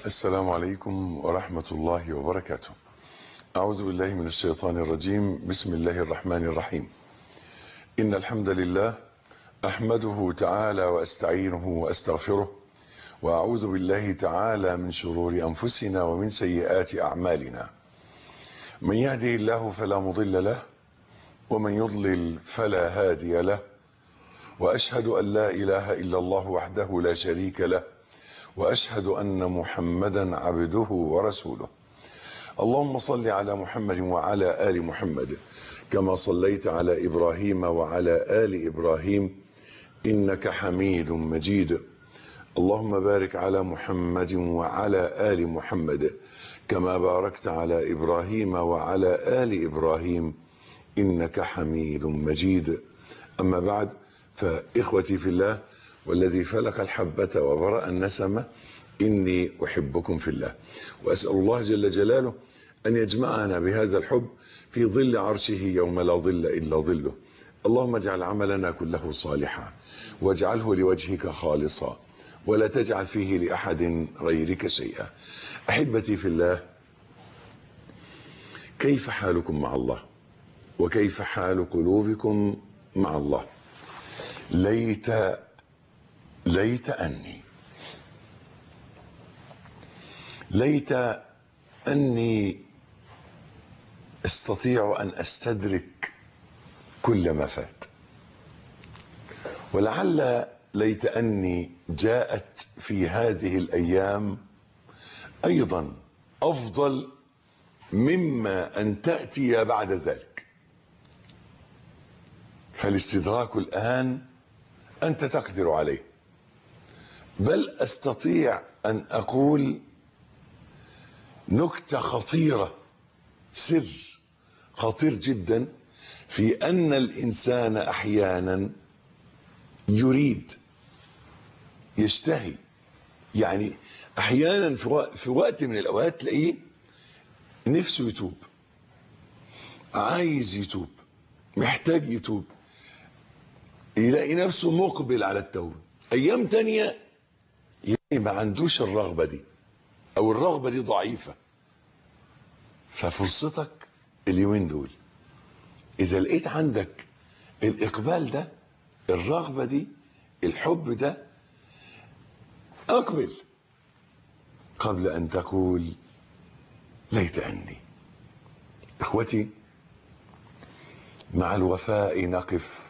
السلام عليكم ورحمة الله وبركاته أعوذ بالله من الشيطان الرجيم بسم الله الرحمن الرحيم إن الحمد لله أحمده تعالى وأستعينه وأستغفره وأعوذ بالله تعالى من شرور أنفسنا ومن سيئات أعمالنا من يهده الله فلا مضل له ومن يضلل فلا هادي له وأشهد أن لا إله إلا الله وحده لا شريك له واشهد ان محمدا عبده ورسوله اللهم صل على محمد وعلى ال محمد كما صليت على ابراهيم وعلى ال ابراهيم انك حميد مجيد اللهم بارك على محمد وعلى ال محمد كما باركت على ابراهيم وعلى ال ابراهيم انك حميد مجيد اما بعد فاخوتي في الله والذي فلق الحبة وبرأ النسمة إني أحبكم في الله وأسأل الله جل جلاله أن يجمعنا بهذا الحب في ظل عرشه يوم لا ظل إلا ظله اللهم اجعل عملنا كله صالحا واجعله لوجهك خالصا ولا تجعل فيه لأحد غيرك شيئا أحبتي في الله كيف حالكم مع الله وكيف حال قلوبكم مع الله ليت ليت أني ليت أني استطيع أن أستدرك كل ما فات ولعل ليت أني جاءت في هذه الأيام أيضا أفضل مما أن تأتي بعد ذلك فالاستدراك الآن أنت تقدر عليه بل استطيع ان اقول نكته خطيره سر خطير جدا في ان الانسان احيانا يريد يشتهي يعني احيانا في وقت من الاوقات تلاقيه نفسه يتوب عايز يتوب محتاج يتوب يلاقي نفسه مقبل على التوبه ايام تانية ما عندوش الرغبة دي او الرغبة دي ضعيفة ففرصتك اليومين دول اذا لقيت عندك الاقبال ده الرغبة دي الحب ده اقبل قبل ان تقول ليت اني اخوتي مع الوفاء نقف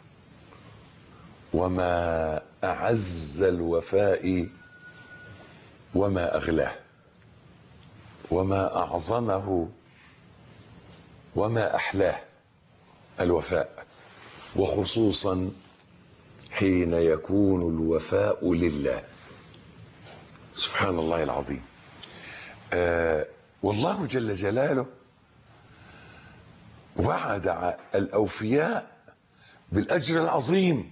وما اعز الوفاء وما اغلاه وما اعظمه وما احلاه الوفاء وخصوصا حين يكون الوفاء لله سبحان الله العظيم آه والله جل جلاله وعد الاوفياء بالاجر العظيم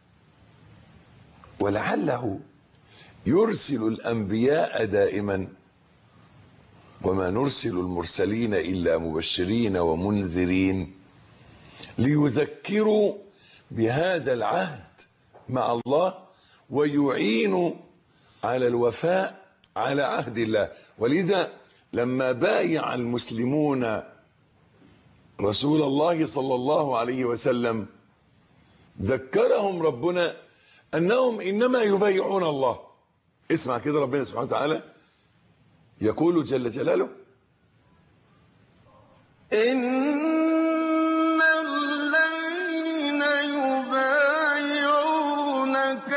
ولعله يرسل الانبياء دائما وما نرسل المرسلين الا مبشرين ومنذرين ليذكروا بهذا العهد مع الله ويعينوا على الوفاء على عهد الله ولذا لما بايع المسلمون رسول الله صلى الله عليه وسلم ذكرهم ربنا انهم انما يبايعون الله اسمع كده ربنا سبحانه وتعالى يقول جل جلاله إن الذين يبايعونك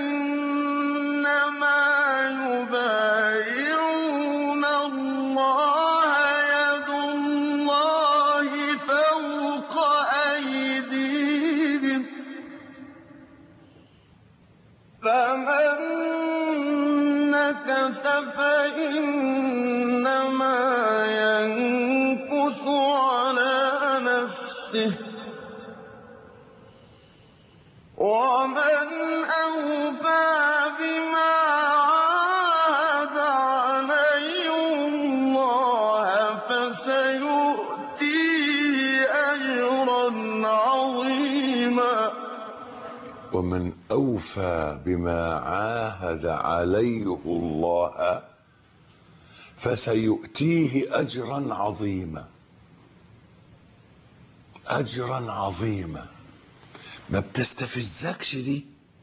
إنما يبايعون الله يد الله فوق أيديهم فمن نكث فإنما ينكث على نفسه ومن أوفى بما عاهد عليه الله فسيؤتيه أجرا عظيما ومن اوفى بما عاهد عليه الله فسيؤتيه اجرا عظيما اجرا عظيما ما بتستفزكش دي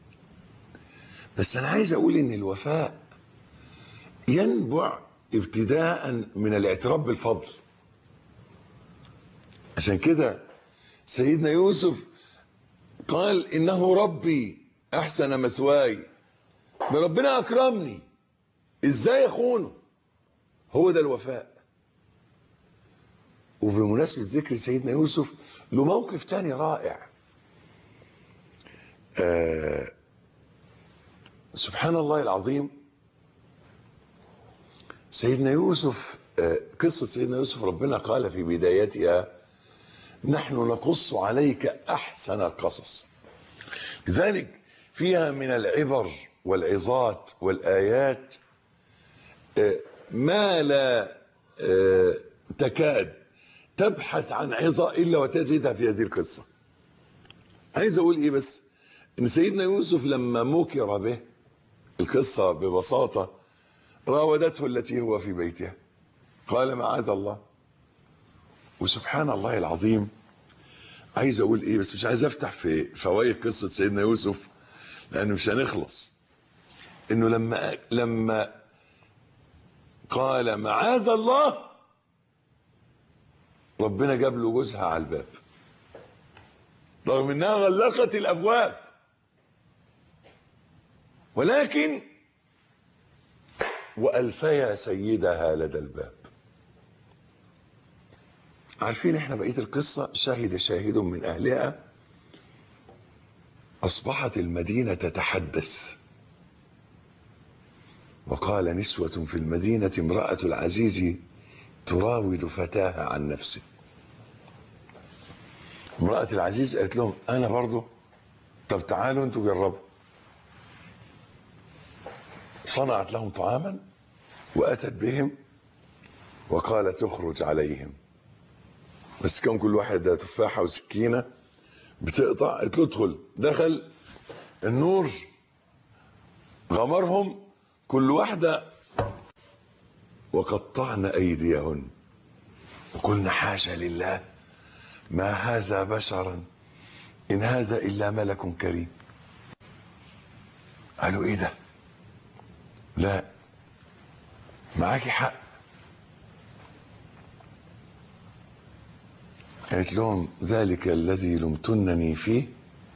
بس انا عايز اقول ان الوفاء ينبع ابتداء من الاعتراف بالفضل عشان كده سيدنا يوسف قال انه ربي احسن مثواي ده ربنا اكرمني ازاي اخونه هو ده الوفاء وبمناسبة ذكر سيدنا يوسف له موقف تاني رائع آه سبحان الله العظيم سيدنا يوسف آه قصة سيدنا يوسف ربنا قال في بدايتها نحن نقص عليك أحسن القصص لذلك فيها من العبر والعظات والآيات آه ما لا آه تكاد تبحث عن عظة إلا وتجدها في هذه القصة عايز أقول إيه بس إن سيدنا يوسف لما مكر به القصة ببساطة راودته التي هو في بيتها قال معاذ الله وسبحان الله العظيم عايز أقول إيه بس مش عايز أفتح في فوائد قصة سيدنا يوسف لأنه مش هنخلص إنه لما لما قال معاذ الله ربنا جاب له جوزها على الباب رغم انها غلقت الابواب ولكن والفيا سيدها لدى الباب عارفين احنا بقيه القصه شهد شاهد من اهلها اصبحت المدينه تتحدث وقال نسوه في المدينه امراه العزيز تراود فتاها عن نفسه امرأة العزيز قالت لهم أنا برضو طب تعالوا أنتوا جربوا صنعت لهم طعاما وأتت بهم وقالت اخرج عليهم بس كان كل واحد تفاحة وسكينة بتقطع قالت له ادخل دخل النور غمرهم كل واحدة وقطعن أيديهن وقلنا حاشا لله ما هذا بشرا إن هذا إلا ملك كريم قالوا إيه ده لا معاكي حق قالت لهم ذلك الذي لمتنني فيه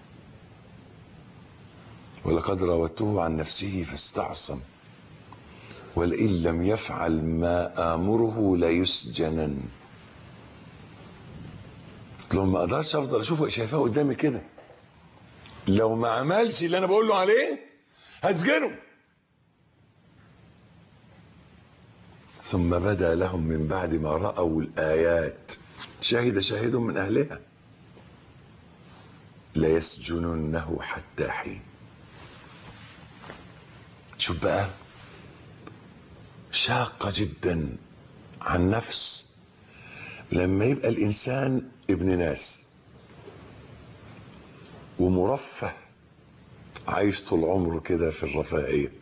ولقد راودته عن نفسه فاستعصم ولئن لم يفعل ما آمره ليسجنن قلت لهم ما اقدرش افضل اشوفه شايفاه قدامي كده لو ما عملش اللي انا بقول له عليه هسجنه ثم بدا لهم من بعد ما راوا الايات شهد شاهد من اهلها ليسجننه حتى حين شوف بقى شاقه جدا عن نفس لما يبقى الانسان ابن ناس ومرفه عايش طول عمره كده في الرفاهيه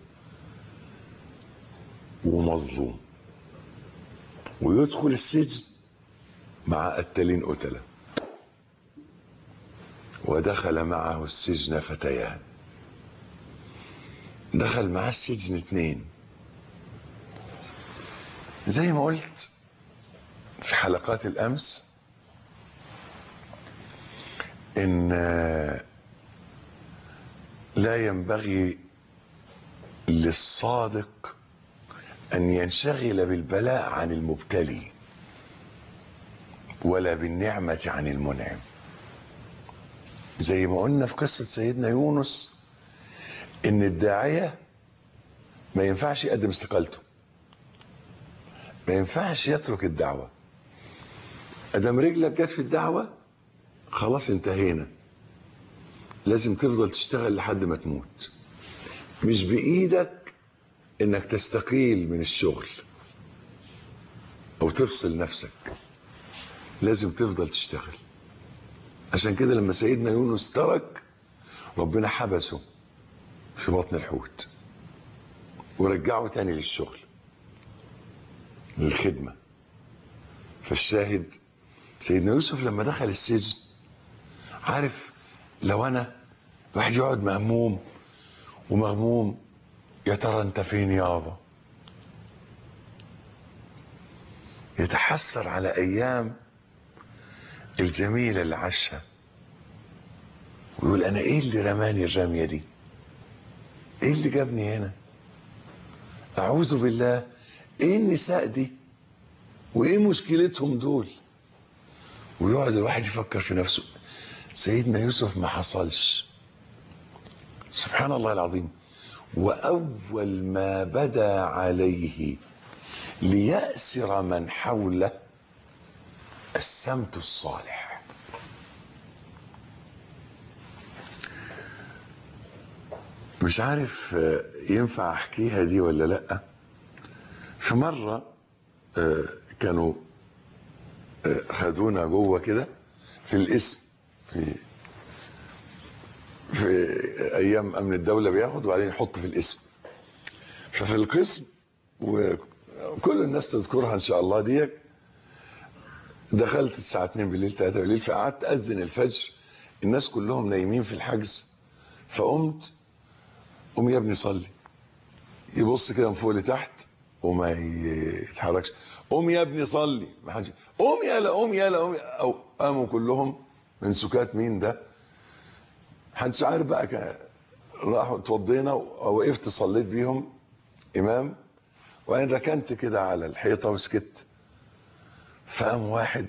ومظلوم ويدخل السجن مع قتالين قتله ودخل معه السجن فتيان دخل معاه السجن اتنين زي ما قلت في حلقات الامس ان لا ينبغي للصادق ان ينشغل بالبلاء عن المبتلي ولا بالنعمه عن المنعم زي ما قلنا في قصه سيدنا يونس ان الداعيه ما ينفعش يقدم استقالته ما ينفعش يترك الدعوه ادم رجلك جت في الدعوه خلاص انتهينا لازم تفضل تشتغل لحد ما تموت مش بايدك انك تستقيل من الشغل او تفصل نفسك لازم تفضل تشتغل عشان كده لما سيدنا يونس ترك ربنا حبسه في بطن الحوت ورجعه تاني للشغل للخدمة فالشاهد سيدنا يوسف لما دخل السجن عارف لو انا واحد يقعد مهموم ومغموم يا ترى انت فين يابا يتحسر على ايام الجميله اللي عاشها ويقول انا ايه اللي رماني الرميه دي ايه اللي جابني هنا اعوذ بالله ايه النساء دي وايه مشكلتهم دول ويقعد الواحد يفكر في نفسه سيدنا يوسف ما حصلش سبحان الله العظيم واول ما بدا عليه ليأسر من حوله السمت الصالح مش عارف آه، ينفع احكيها دي ولا لا في مره آه، كانوا آه، خدونا جوه كده في الاسم في في ايام امن الدوله بياخد وبعدين يحط في الاسم ففي القسم وكل الناس تذكرها ان شاء الله ديك دخلت الساعه 2 بالليل 3 بالليل فقعدت اذن الفجر الناس كلهم نايمين في الحجز فقمت قوم يا ابني صلي يبص كده من فوق لتحت وما يتحركش قوم يا ابني صلي ما حدش قوم يالا قوم يالا قوم يالا. او قاموا كلهم من سكات مين ده محدش عارف بقى كان راحوا اتوضينا ووقفت صليت بيهم امام وبعدين ركنت كده على الحيطه وسكت فقام واحد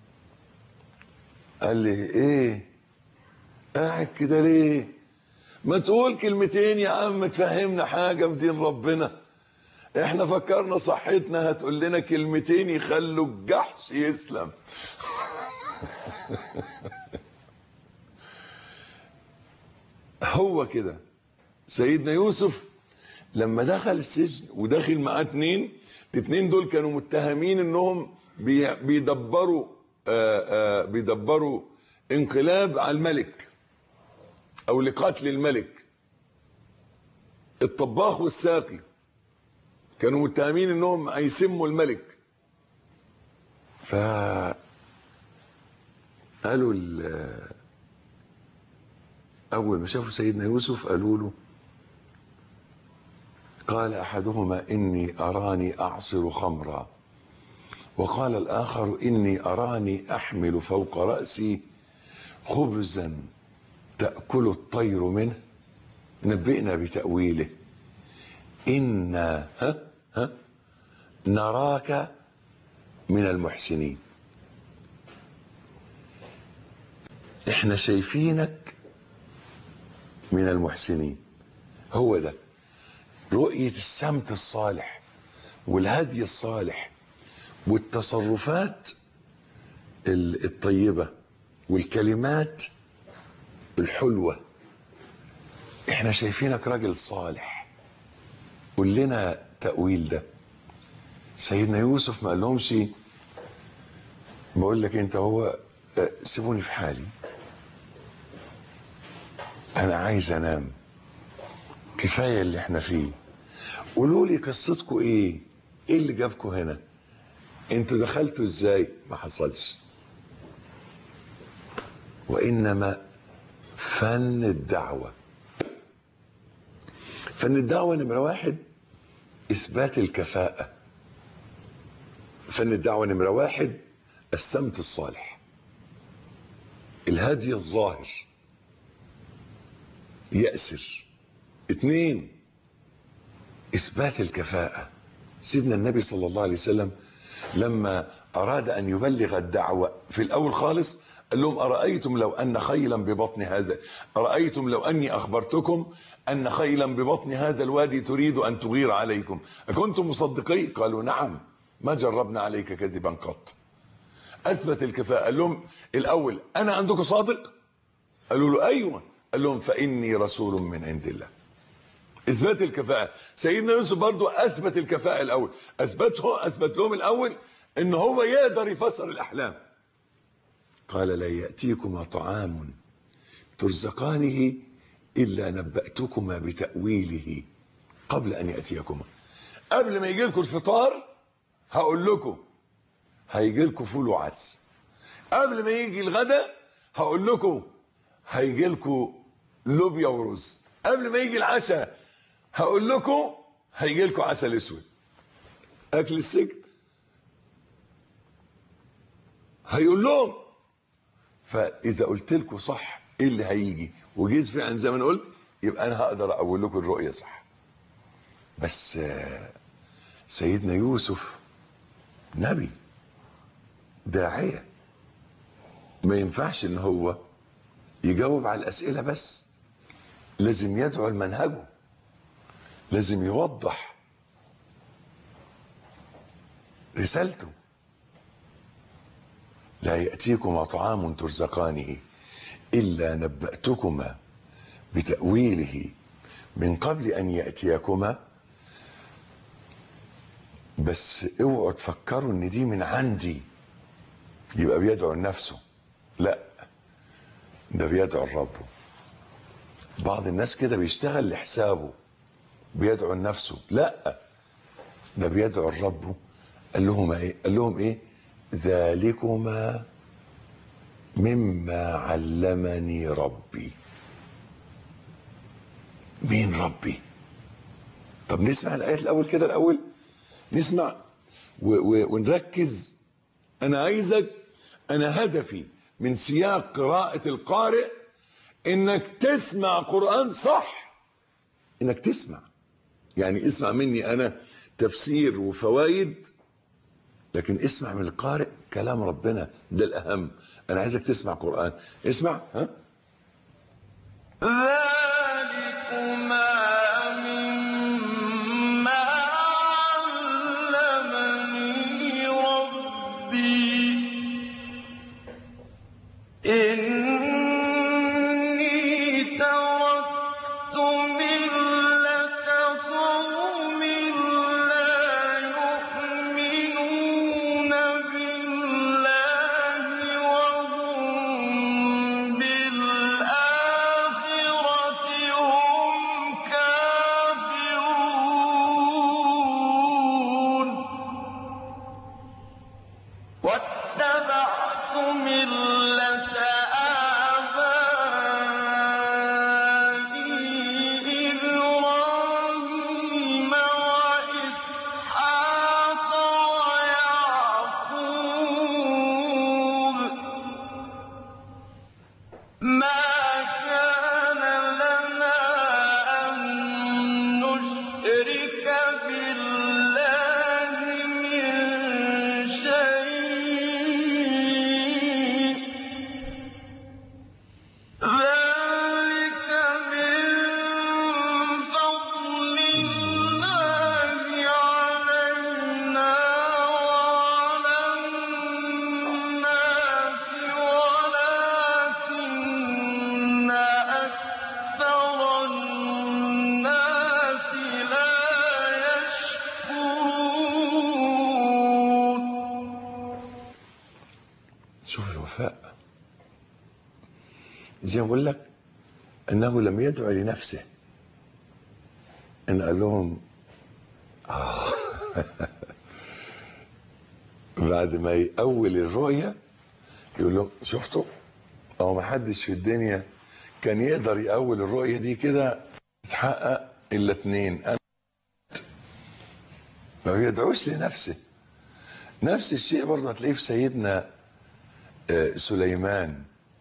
قال لي ايه قاعد كده ليه ما تقول كلمتين يا عم تفهمنا حاجه في دين ربنا احنا فكرنا صحتنا هتقول لنا كلمتين يخلوا الجحش يسلم هو كده سيدنا يوسف لما دخل السجن وداخل معاه اتنين الاتنين دول كانوا متهمين انهم بي- بيدبروا آآ آآ بيدبروا انقلاب على الملك او لقتل الملك الطباخ والساقي كانوا متهمين انهم هيسموا الملك ف قالوا ال- اول ما شافوا سيدنا يوسف قالوا له قال احدهما اني اراني اعصر خمرا وقال الاخر اني اراني احمل فوق راسي خبزا تاكل الطير منه نبئنا بتاويله انا ها ها نراك من المحسنين احنا شايفينك من المحسنين هو ده رؤية السمت الصالح والهدي الصالح والتصرفات ال- الطيبة والكلمات الحلوة احنا شايفينك راجل صالح قول لنا تأويل ده سيدنا يوسف ما قالهمش بقول لك انت هو اه، سيبوني في حالي انا عايز انام كفايه اللي احنا فيه قولوا لي قصتكم ايه ايه اللي جابكم هنا انتوا دخلتوا ازاي ما حصلش وانما فن الدعوه فن الدعوه نمره واحد اثبات الكفاءه فن الدعوه نمره واحد السمت الصالح الهدي الظاهر يأسر اثنين اثبات الكفاءة سيدنا النبي صلى الله عليه وسلم لما اراد ان يبلغ الدعوة في الاول خالص قال لهم ارايتم لو ان خيلا ببطن هذا ارايتم لو اني اخبرتكم ان خيلا ببطن هذا الوادي تريد ان تغير عليكم اكنتم مصدقين قالوا نعم ما جربنا عليك كذبا قط اثبت الكفاءة قال لهم الاول انا عندكم صادق قالوا له ايوه قال لهم فاني رسول من عند الله اثبات الكفاءه سيدنا يوسف برضو اثبت الكفاءه الاول اثبته اثبت لهم الاول ان هو يقدر يفسر الاحلام قال لا ياتيكما طعام ترزقانه الا نباتكما بتاويله قبل ان ياتيكما قبل ما يجي لكم الفطار هقول لكم هيجي لكم فول وعدس قبل ما يجي الغدا هقول لكم هيجي لكم لوبيا ورز قبل ما يجي العشاء هقول لكم هيجي لكم عسل اسود اكل السجن هيقول لهم فاذا قلت لكم صح ايه اللي هيجي وجيز فعلا زي ما انا قلت يبقى انا هقدر اقول لكم الرؤيه صح بس آه، سيدنا يوسف نبي داعيه ما ينفعش ان هو يجاوب على الاسئله بس لازم يدعو لمنهجه لازم يوضح رسالته لا يأتيكما طعام ترزقانه إلا نبأتكما بتأويله من قبل أن يأتيكما بس اوعوا تفكروا ان دي من عندي يبقى بيدعو لنفسه لا ده بيدعو لربه بعض الناس كده بيشتغل لحسابه بيدعو لنفسه لا ده بيدعو لربه قال لهم ايه قال لهم ايه ذلكما مما علمني ربي مين ربي طب نسمع الايات الاول كده الاول نسمع و و ونركز انا عايزك انا هدفي من سياق قراءة القارئ انك تسمع قرآن صح انك تسمع يعني اسمع مني انا تفسير وفوائد لكن اسمع من القارئ كلام ربنا ده الاهم انا عايزك تسمع قرآن اسمع ها ذلكما مما علمني ربي إني تركت ملة قوم لا يؤمنون بالله وهم بالآخرة هم كافرون واتبعت ملة آبائي إبراهيم وإسحاق ويعقوب ما كان لنا أن نشرك بالله من شيء ذلك من فضل الله علينا وعلى الناس ولكن أكثر الناس لا يشكرون شوف الوفاء زي ما بقول لك انه لم يدعو لنفسه ان قال لهم آه بعد ما يأول الرؤية يقول لهم شفتوا هو ما حدش في الدنيا كان يقدر يأول الرؤية دي كده تتحقق الا اتنين أنا ما بيدعوش لنفسه نفس الشيء برضه هتلاقيه في سيدنا آه، سليمان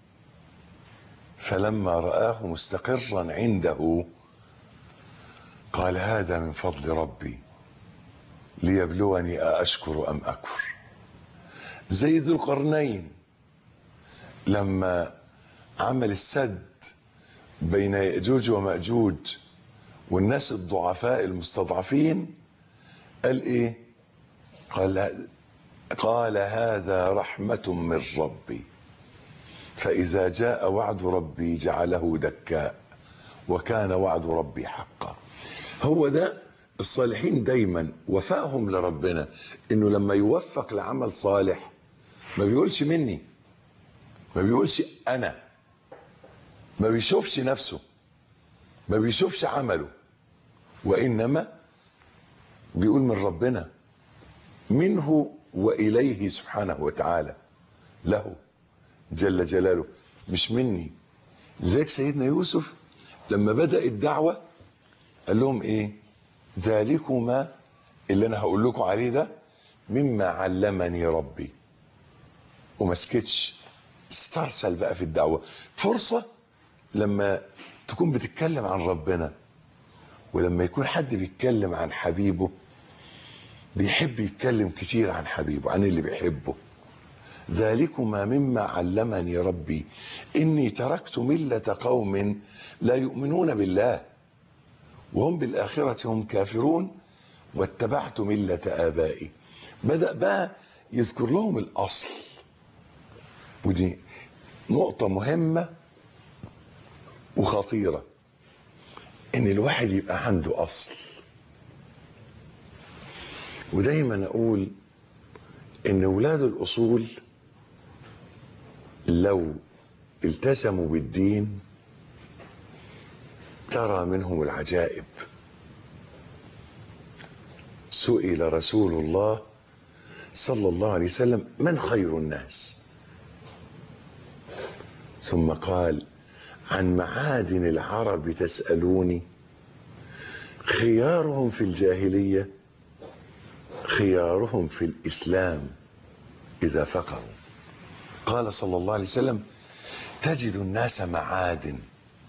فلما رآه مستقرا عنده قال هذا من فضل ربي ليبلوني أأشكر أم أكفر زي ذو القرنين لما عمل السد بين يأجوج ومأجوج والناس الضعفاء المستضعفين قال ايه قال قال هذا رحمة من ربي فإذا جاء وعد ربي جعله دكاء وكان وعد ربي حقا هو ده الصالحين دايما وفائهم لربنا انه لما يوفق لعمل صالح ما بيقولش مني ما بيقولش انا ما بيشوفش نفسه ما بيشوفش عمله وانما بيقول من ربنا منه وإليه سبحانه وتعالى له جل جلاله مش مني لذلك سيدنا يوسف لما بدأ الدعوة قال لهم ايه ذلكما اللي انا هقول لكم عليه ده مما علمني ربي وما سكتش استرسل بقى في الدعوة فرصة لما تكون بتتكلم عن ربنا ولما يكون حد بيتكلم عن حبيبه بيحب يتكلم كتير عن حبيبه عن اللي بيحبه ذلكما مما علمني ربي إني تركت ملة قوم لا يؤمنون بالله وهم بالآخرة هم كافرون واتبعت ملة آبائي بدأ بقى يذكر لهم الأصل ودي نقطة مهمة وخطيرة إن الواحد يبقى عنده أصل ودايما أقول إن ولاد الأصول لو التزموا بالدين ترى منهم العجائب سئل رسول الله صلى الله عليه وسلم من خير الناس ثم قال عن معادن العرب تسألوني خيارهم في الجاهلية خيارهم في الإسلام إذا فقهوا قال صلى الله عليه وسلم تجد الناس معادن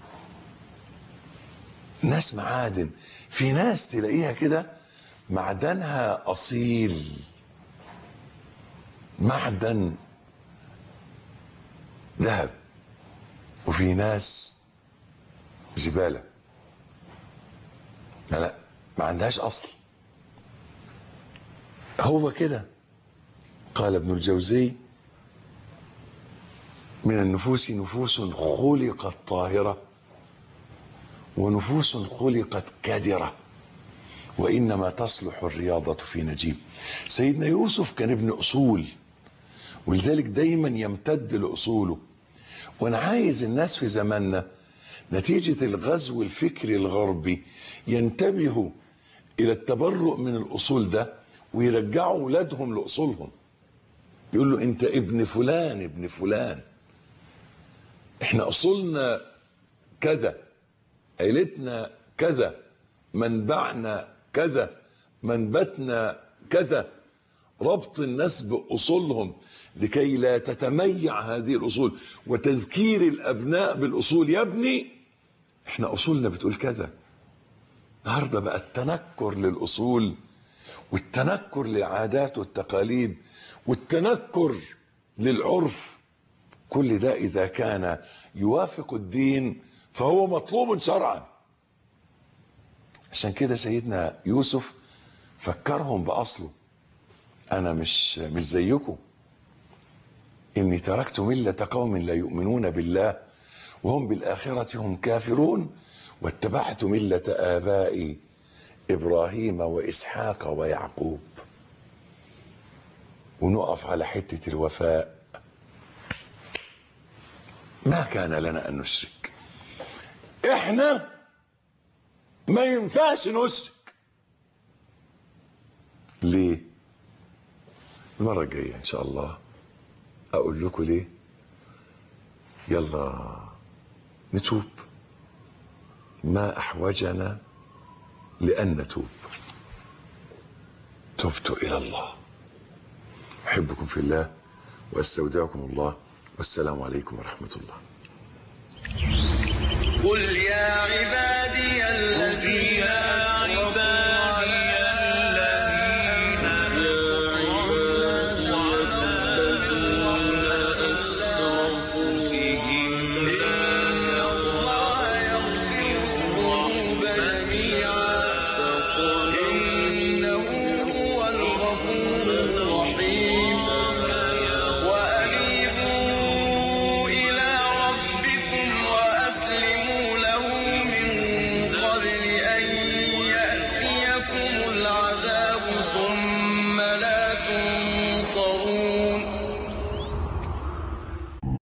ناس معادن في ناس تلاقيها كده معدنها أصيل معدن ذهب وفي ناس زبالة لا لا ما عندهاش أصل هو كده قال ابن الجوزي من النفوس نفوس خلقت طاهرة ونفوس خلقت كادرة وإنما تصلح الرياضة في نجيب سيدنا يوسف كان ابن أصول ولذلك دايما يمتد لأصوله وأنا عايز الناس في زماننا نتيجة الغزو الفكري الغربي ينتبهوا إلى التبرؤ من الأصول ده ويرجعوا أولادهم لأصولهم يقول له أنت ابن فلان ابن فلان احنا أصولنا كذا عيلتنا كذا منبعنا كذا منبتنا كذا ربط الناس بأصولهم لكي لا تتميع هذه الأصول وتذكير الأبناء بالأصول يا ابني احنا أصولنا بتقول كذا النهاردة بقى التنكر للأصول والتنكر للعادات والتقاليد والتنكر للعرف كل ده إذا كان يوافق الدين فهو مطلوب شرعا عشان كده سيدنا يوسف فكرهم بأصله أنا مش مش زيكم إني تركت ملة قوم لا يؤمنون بالله وهم بالآخرة هم كافرون واتبعت ملة آبائي إبراهيم وإسحاق ويعقوب ونقف على حتة الوفاء ما كان لنا أن نشرك إحنا ما ينفعش نشرك ليه المرة الجاية إن شاء الله أقول لكم ليه يلا نتوب ما أحوجنا لأن نتوب تبت إلى الله أحبكم في الله وأستودعكم الله والسلام عليكم ورحمة الله قل يا عبادي